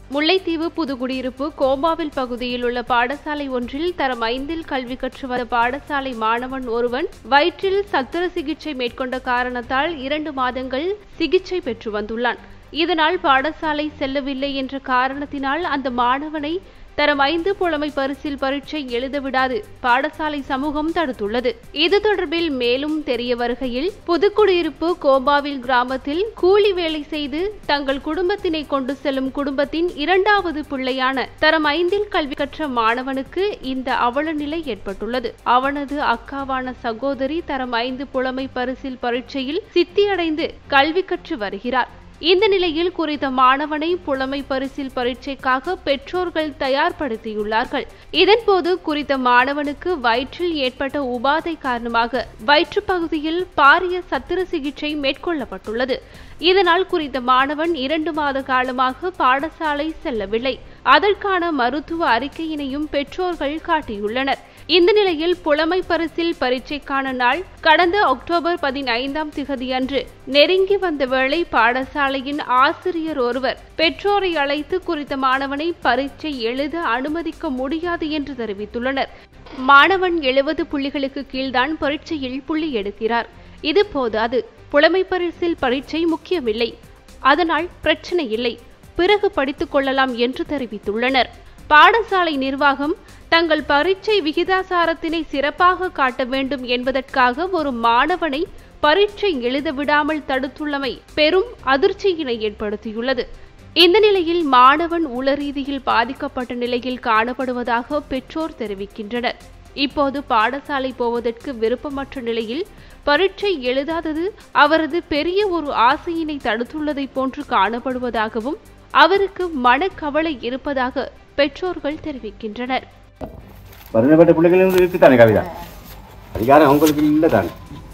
முல்லைத்தீவு புதுக்குடியிருப்பு கோம்பாவில் பகுதியில் உள்ள பாடசாலை ஒன்றில் தரம் ஐந்தில் கல்வி கற்று வந்த பாடசாலை மாணவன் ஒருவன் வயிற்றில் சத்திர சிகிச்சை மேற்கொண்ட காரணத்தால் இரண்டு மாதங்கள் சிகிச்சை பெற்று வந்துள்ளான் இதனால் பாடசாலை செல்லவில்லை என்ற காரணத்தினால் அந்த மாணவனை தரம் ஐந்து புலமை பரிசில் பரீட்சை எழுத விடாது பாடசாலை சமூகம் தடுத்துள்ளது இது தொடர்பில் மேலும் தெரிய வருகையில் புதுக்குடியிருப்பு கோபாவில் கிராமத்தில் கூலி வேலை செய்து தங்கள் குடும்பத்தினை கொண்டு செல்லும் குடும்பத்தின் இரண்டாவது பிள்ளையான தரம் ஐந்தில் கல்வி கற்ற மாணவனுக்கு இந்த அவல நிலை ஏற்பட்டுள்ளது அவனது அக்காவான சகோதரி தரம் ஐந்து புலமை பரிசில் பரீட்சையில் சித்தியடைந்து கல்வி கற்று வருகிறார் இந்த நிலையில் குறித்த மாணவனை புலமை பரிசில் பரீட்சைக்காக பெற்றோர்கள் தயார்படுத்தியுள்ளார்கள் இதன்போது குறித்த மாணவனுக்கு வயிற்றில் ஏற்பட்ட உபாதை காரணமாக வயிற்றுப் பகுதியில் பாரிய சத்திர சிகிச்சை மேற்கொள்ளப்பட்டுள்ளது இதனால் குறித்த மாணவன் இரண்டு மாத காலமாக பாடசாலை செல்லவில்லை அதற்கான மருத்துவ அறிக்கையினையும் பெற்றோர்கள் காட்டியுள்ளனர் இந்த நிலையில் புலமை பரிசில் பரீட்சைக்கான நாள் கடந்த அக்டோபர் பதினைந்தாம் திகதியன்று நெருங்கி வந்த வேளை பாடசாலையின் ஆசிரியர் ஒருவர் பெற்றோரை அழைத்து குறித்த மாணவனை பரீட்சை எழுத அனுமதிக்க முடியாது என்று தெரிவித்துள்ளனர் மாணவன் எழுபது புள்ளிகளுக்கு கீழ்தான் பரீட்சையில் புள்ளி எடுக்கிறார் இது போதாது புலமை பரிசில் பரீட்சை முக்கியமில்லை அதனால் பிரச்சனை இல்லை பிறகு படித்துக் கொள்ளலாம் என்று தெரிவித்துள்ளனர் பாடசாலை நிர்வாகம் தங்கள் பரீட்சை விகிதாசாரத்தினை சிறப்பாக காட்ட வேண்டும் என்பதற்காக ஒரு மாணவனை பரீட்சை எழுத விடாமல் தடுத்துள்ளமை பெரும் அதிர்ச்சியினை ஏற்படுத்தியுள்ளது இந்த நிலையில் மாணவன் உளரீதியில் பாதிக்கப்பட்ட நிலையில் காணப்படுவதாக பெற்றோர் தெரிவிக்கின்றனர் இப்போது பாடசாலை போவதற்கு விருப்பமற்ற நிலையில் பரீட்சை எழுதாதது அவரது பெரிய ஒரு ஆசையினை தடுத்துள்ளதை போன்று காணப்படுவதாகவும் அவருக்கு மனக்கவலை இருப்பதாக பெற்றோர்கள் தெரிவிக்கின்றனர் பதினெட்டு பிள்ளைகளும் இருக்கு தானே கவிதா அதிகாரம் அவங்களுக்கு இல்லை தானே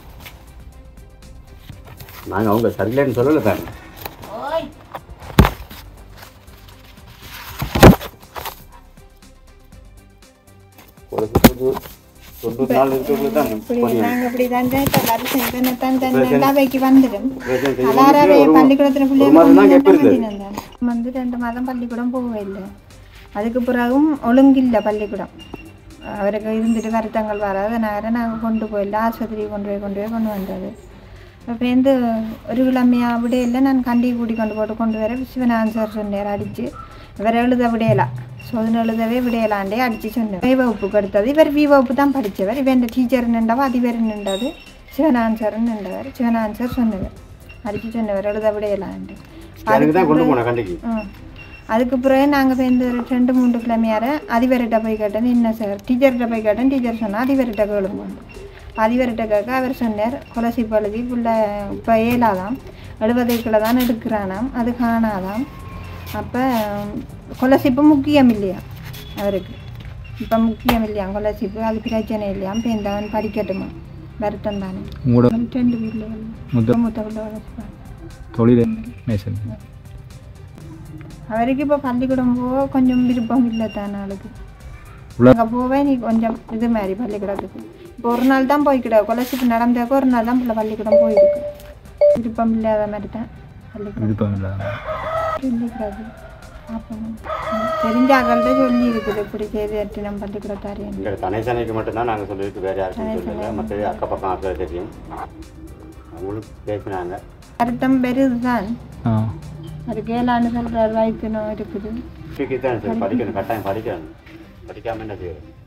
நாங்கள் அவங்க சரியில்லைன்னு சொல்லலை தானே ஒரு சுற்று தொண்ணூறு நாள் இருக்கிறது தான் இப்படி பணியாகும். நாங்க இப்படி தான் இப்போ வருஷம் தானே தான் தான் பிரச்சனை- நல்லாவைக்கு வந்துடும் பிரச்சனை செய்ய அலாராவே ஒரு- பள்ளிக்கூடத்துல ஒரு மாதம் தான் எப்போ இருக்குது பிள்ளைங்க வந்து ரெண்டு மாதம் பள்ளிக்கூடம் போகவே இல்லை அதுக்கு பிறகும் ஒழுங்கில்லை பள்ளிக்கூடம் அவருக்கு இருந்துட்டு வருத்தங்கள் வராது நேரம் நாங்கள் கொண்டு போயிடல ஆஸ்பத்திரி கொண்டு போய் கொண்டு போய் கொண்டு வந்தது அப்போ வந்து ஒரு கிழமையா விடையில நான் கண்டி கூட்டி கொண்டு போட்டு கொண்டு வர சிவனான் சார் சொன்னார் அடித்து இவர் எழுத விடையலாம் சோதனை எழுதவே விடையலாண்டே அடித்து சொன்னார் வி வகுப்புக்கு எடுத்தது இவர் வி வகுப்பு தான் படித்தவர் இவன் இந்த டீச்சர் நின்றவா அதிபர் நின்றது சிவனான் சார் நின்றவர் சிவனான் சார் சொன்னவர் அடித்து சொன்னவர் எழுத விடையலான்ட்டு அதுக்கு தான் கொண்டு போனேன் கண்டிக்கு ம். அதுக்கு பிறகு நாங்கள் சேர்ந்து ஒரு ரெண்டு மூன்று கிழமையார அதிபர்கிட்ட போய் கேட்டேன் என்ன சார் டீச்சர்கிட்ட போய் கேட்டேன் டீச்சர் சொன்னால் அதிபர்கிட்ட கேளுங்க அதிபர்கிட்ட கேட்க அவர் சொன்னார் கொலசி பழுதி பிள்ளை இப்போ ஏழாதாம் எழுபதைக்குள்ள தான் எடுக்கிறானாம் அது காணாதாம் அப்போ கொலசிப்பு முக்கியம் இல்லையா அவருக்கு இப்போ முக்கியம் இல்லையா கொலசிப்பு அது பிரச்சனை இல்லையா பேந்தவன் படிக்கட்டுமா வருத்தம் தானே உங்களோட ரெண்டு பிள்ளைகள் முத்த மூத்த பிள்ளை வளர்ப்பான் தொழில் மேசன் அவருக்கு இப்போ பள்ளிக்கூடம் போக கொஞ்சம் விருப்பம் இல்லை தானே ஆளுக்கு உள்ள- அங்கே போவே நீ கொஞ்சம் இது மாதிரி பள்ளிக்கூடத்துக்கு இப்போ ஒரு நாள் தான் போய்க்கிட கொலசிப்பு நடந்தாக்க ஒரு நாள் தான் பிள்ளை பள்ளிக்கூடம் போயிருக்கு விருப்பம் இல்லாத மாதிரி தான் பள்ளிக்கூடம் விருப்பம் இல்லாத சொல்லிக்கிறது பார்ப்போம் தெரிஞ்சாக்கள்கிட்ட சொல்லி இருக்குது இப்படி செய்து எட்டு நம்ம பள்ளிக்கூடத்தாரி எங்கள் தனேசனைக்கு மட்டும்தான் நாங்கள் சொல்லியிருக்கு வேறு யாருக்கும் சொல்லலை மற்றது அக்கம் பக்கம் ஆக்கள் தெரியும் அவங்களும் பேசினாங்க வருத்தம் பெருது தான் ஆ அது கேளான்னு சொல்கிறார் வயிற்று நோய் இருக்குது தான் சரி படிக்கணும் கட்டாயம் படிக்கணும் படிக்காமல் என்ன செய்யணும்